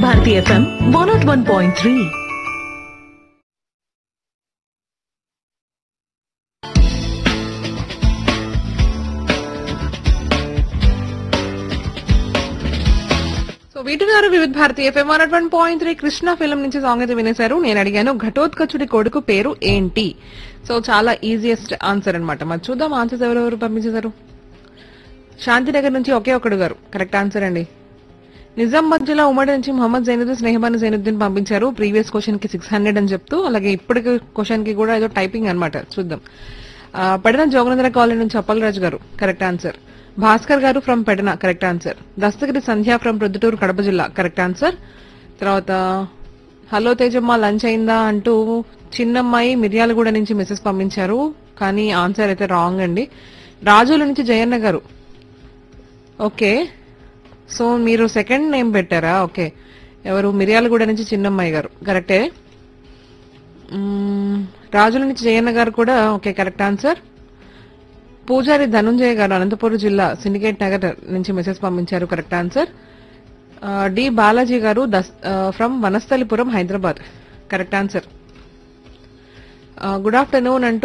Bharati FM one nought one point three so వీటినారు వివిధ Bharati FM one one point three Krishna film నుంచి song అయితే వినేశారు నేను అడిగాను ఘటోత్కచుడి కొడుకు పేరు ఏంటి సో చాలా ఈజియెస్ట్ ఆన్సర్ అన్నమాట మరి చూద్దాం ఆన్సర్స్ ఎవరెవరు పంపించేశారు శాంతినగర్ నుంచి ఒకే ఒకడు గారు కరెక్ట్ ఆన్సర్ అండి నిజామాబాద్ జిల్లా ఉమ్మడి నుంచి మొహమ్మద్ జైనుద్దీన్ స్నేహబాన్ జైనుద్దీన్ పంపించారు ప్రీవియస్ క్వశ్చన్ కి సిక్స్ హండ్రెడ్ అని చెప్తూ అలాగే ఇప్పటికి క్వశ్చన్ కి కూడా ఏదో టైపింగ్ అన్నమాట చూద్దాం ఆ, పెడన జోగనందర కాలనీ నుంచి అప్పలరాజు గారు correct answer Bhaskar garu from Pedana correct answer Dastagiri Sandhya from Proddatur Kadapa జిల్లా కరెక్ట్ ఆన్సర్ తర్వాత హలో తేజమ్మ లంచ్ అయిందా అంటూ చిన్నమ్మాయి మిర్యాలగూడ నుంచి మెసేజ్ పంపించారు కానీ ఆన్సర్ అయితే రాంగ్ అండి రాజుల నుంచి జయన్న గారు ఓకే సో మీరు సెకండ్ నేమ్ పెట్టారా ఓకే ఎవరు మిర్యాలగూడ నుంచి చిన్నమ్మాయి గారు కరెక్టే మ్మ్, రాజుల నుంచి జయన్న గారు కూడా ఓకే కరెక్ట్ ఆన్సర్ పూజారి ధనుంజయ గారు అనంతపురం జిల్లా సిండికేట్ నగర్ నుంచి మెసేజ్ పంపించారు కరెక్ట్ ఆన్సర్ ఆ, D Balaji garu from Vanasthalipuram Hyderabad correct answer good afternoon అంటూ